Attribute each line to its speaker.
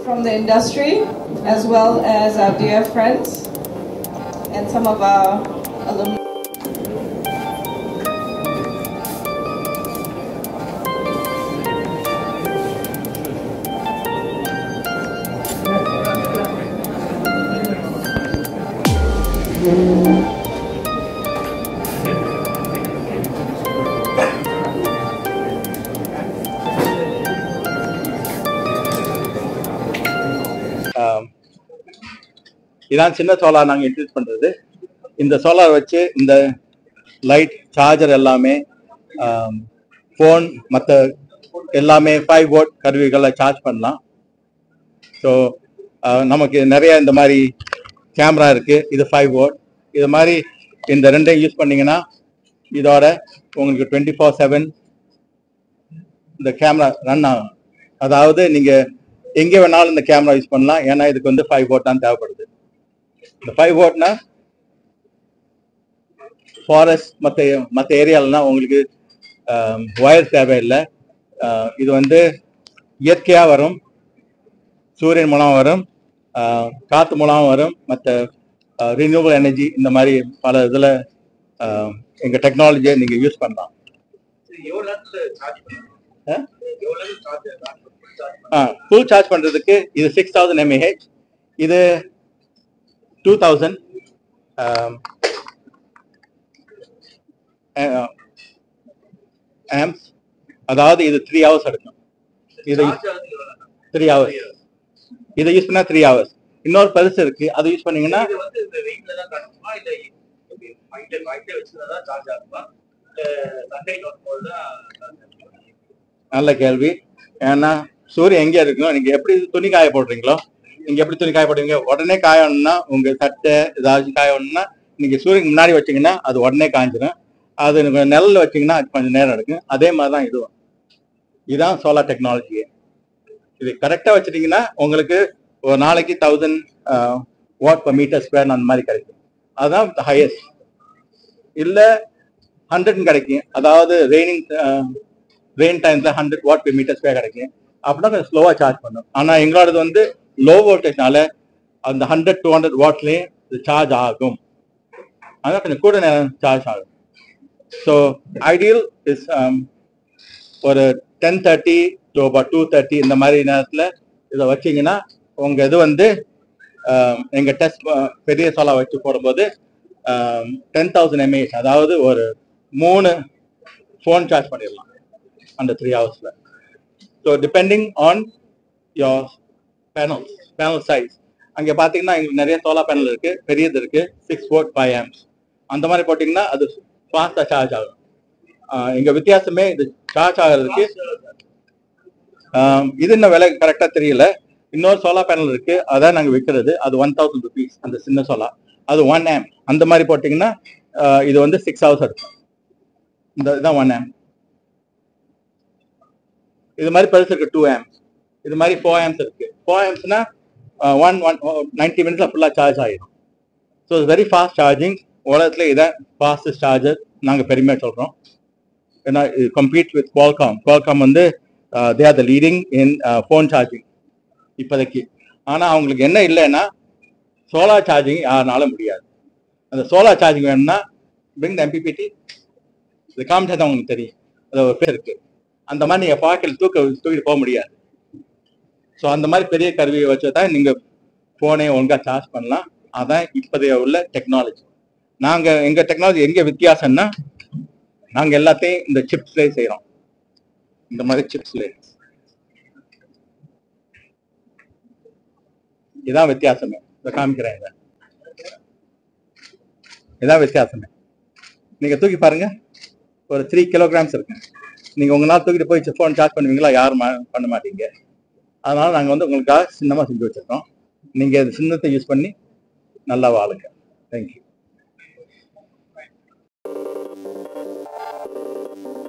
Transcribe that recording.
Speaker 1: from the industry as well as our dear friends and some of our alumni.
Speaker 2: ஆம். இதான் சின்ன solar நாங்கள் introduce பண்ணுறது இந்த சோலார் வச்சு இந்த லைட் சார்ஜர் எல்லாமே ஃபோன் மற்ற எல்லாமே ஃபைவ் வோட் கருவிகளை சார்ஜ் பண்ணலாம் ஸோ நமக்கு நிறைய இந்த மாதிரி கேமரா இருக்கு இது ஃபைவ் வோட் இது மாதிரி இந்த ரெண்டையும் யூஸ் பண்ணீங்கன்னா இதோட உங்களுக்கு டுவெண்ட்டி ஃபோர் செவன் இந்த கேமரா ரன் ஆகும் அதாவது நீங்க எங்கே வேணாலும் இந்த கேமரா யூஸ் பண்ணலாம் ஏன்னா இதுக்கு வந்து ஃபைவ் வோட் தான் தேவைப்படுது இந்த ஃபைவ் வோட்னா ஃபாரஸ்ட் மற்ற மற்ற ஏரியாலலாம் உங்களுக்கு ஒயர் தேவையில்லை ஆஹ் இது வந்து இயற்கையாக வரும் சூரியன் மூலம் வரும் ஆஹ் காத்து மூலம் வரும் மற்ற ரினியூவல் எனர்ஜி இந்த மாதிரி பல இதில் எங்கள் டெக்னாலஜியை நீங்கள் யூஸ் பண்ணலாம் ஆ ஃபுல் சார்ஜ் பண்ணுறதுக்கு இது சிக்ஸ் தௌசண்ட் எம்ஏஹெச் இது டூ தௌசண்ட் ஆம்ஸ் அதாவது இது த்ரீ ஹவர்ஸ் எடுக்கும் இது த்ரீ ஹவர்ஸ் இதை யூஸ் பண்ணா த்ரீ ஹவர்ஸ் இன்னொரு பெருசு இருக்கு அதை யூஸ் பண்ணீங்கன்னா
Speaker 3: இது வந்து இந்த வெயிட்ல தான் காட்டுமா இல்ல எப்படி மைண்ட்ல மைண்ட்ல வச்சுதான் சார்ஜ் ஆகுமா சன்லைட் வரும்போது தான் charge ஆகுமா?
Speaker 2: நல்ல கேள்வி ஏன்னா சூரியன் எங்கே இருக்கும் நீங்க எப்படி துணி காய போடுறீங்களோ நீங்க எப்படி துணி காய போடுவீங்க உடனே காயணும்னா உங்க சட்டை ஏதாச்சும் காயணும்னா நீங்க சூரியனுக்கு முன்னாடி வச்சீங்கன்னா அது உடனே காஞ்சிடும் அது நீங்க நிழல்ல வச்சீங்கன்னா அது கொஞ்சம் நேரம் எடுக்கும் அதே மாதிரி தான் இதுவும் இதுதான் சோலார் டெக்னாலஜி இது கரெக்டா வச்சிட்டீங்கன்னா உங்களுக்கு ஒரு நாளைக்கு thousand watt per metre square அந்த மாதிரி கிடைக்கும் அதுதான் ஹையஸ்ட் இல்ல ஹண்ட்ரட் கிடைக்கும் அதாவது ரெய்னிங் ரெயின் டைம்ல hundred watt per metre square கிடைக்கும் அப்படின்னா கொஞ்சம் ஸ்லோவா சார்ஜ் பண்ணும் ஆனா எங்களோடது வந்து லோ வோல்டேஜ்னால அந்த ஹண்ட்ரட் டூ ஹண்ட்ரட் வாட்ஸ்லயே இது சார்ஜ் ஆகும் அதான் கொஞ்சம் கூட நேரம் சார்ஜ் ஆகும் ஸோ ஐடியல் இஸ் ஒரு ten thirty to about two thirty இந்த மாதிரி நேரத்தில் இதை வச்சீங்கன்னா உங்க இது வந்து um, எங்க டெஸ்ட் பெரிய சோலா வச்சு போடும்போது டென் தௌசண்ட் எம்ஏஹெச் அதாவது ஒரு மூணு ஃபோன் சார்ஜ் பண்ணிடலாம் அந்த த்ரீ ஹவர்ஸ்ல so depending on your panel panel size அங்கே பார்த்தீங்கன்னா எங்களுக்கு நிறைய சோலார் பேனல் இருக்கு பெரியது இருக்கு சிக்ஸ் ஃபோர் ஃபைவ் ஆம்ஸ் அந்த மாதிரி போட்டிங்கன்னா அது ஃபாஸ்ட்டாக சார்ஜ் ஆகும் ஆஹ் எங்க வித்தியாசமே இது சார்ஜ் ஆகிறதுக்கு ஆஹ் இது இன்னும் விலை கரெக்டாக தெரியல இன்னொரு சோலார் பேனல் இருக்கு அதான் நாங்கள் விற்கிறது அது ஒன் தௌசண்ட் ருபீஸ் அந்த சின்ன சோலார் அது ஒன் ஆம் அந்த மாதிரி போட்டிங்கன்னா ஆஹ் இது வந்து சிக்ஸ் ஹவர்ஸ் எடுக்கும் இந்த இதுதான் ஒன் ஆம் இது மாதிரி பெருசு இருக்கு டூ ஆம்ஸ் இது மாதிரி ஃபோர் ஆம்ஸ் இருக்கு ஃபோர் ஆம்ஸ்னா ஒன் ஒன் நைன்டி மினிட்ஸ்ல ஃபுல்லாக சார்ஜ் ஆகிடும் ஸோ வெரி ஃபாஸ்ட் சார்ஜிங் உலகத்துல இதான் ஃபாஸ்டஸ்ட் சார்ஜர் நாங்கள் பெருமையாக சொல்கிறோம் ஏன்னா இது கம்ப்ளீட் வித் குவால்காம் குவால்காம் வந்து they are the leading in phone charging இப்போதைக்கு ஆனால் அவங்களுக்கு என்ன இல்லைன்னா சோலார் சார்ஜிங் யாருனால முடியாது அந்த சோலார் சார்ஜிங் வேணும்னா பிரிங் த எம்பிபிடி இது காமிச்சா தான் உங்களுக்கு தெரியும் அது ஒரு பேர் இருக்கு அந்த மாதிரி நீங்கள் பாக்கெட் தூக்க தூக்கிட்டு போக முடியாது ஸோ அந்த மாதிரி பெரிய கருவியை வச்சு தான் நீங்கள் ஃபோனை ஒழுங்காக சார்ஜ் பண்ணலாம் அதான் இப்போதைய உள்ள டெக்னாலஜி நாங்கள் எங்கள் டெக்னாலஜி எங்கே வித்தியாசம்னா நாங்கள் எல்லாத்தையும் இந்த சிப்ஸ்லேயே செய்கிறோம் இந்த மாதிரி சிப்ஸ்லேயே இதான் வித்தியாசமே இதை காமிக்கிறேன் இதை இதான் வித்தியாசமே நீங்க தூக்கி பாருங்க ஒரு த்ரீ கிலோகிராம்ஸ் இருக்கு நீங்க உங்களால் தூக்கிட்டு போய் ஃபோன் சார்ஜ் பண்ணுவீங்களா யாரும் மா- பண்ண மாட்டீங்க அதனால நாங்க வந்து உங்களுக்காக சின்னமா செஞ்சு வச்சிருக்கோம் நீங்க இந்த சின்னத்தை யூஸ் பண்ணி நல்லா வாழுங்க தேங்க்யூ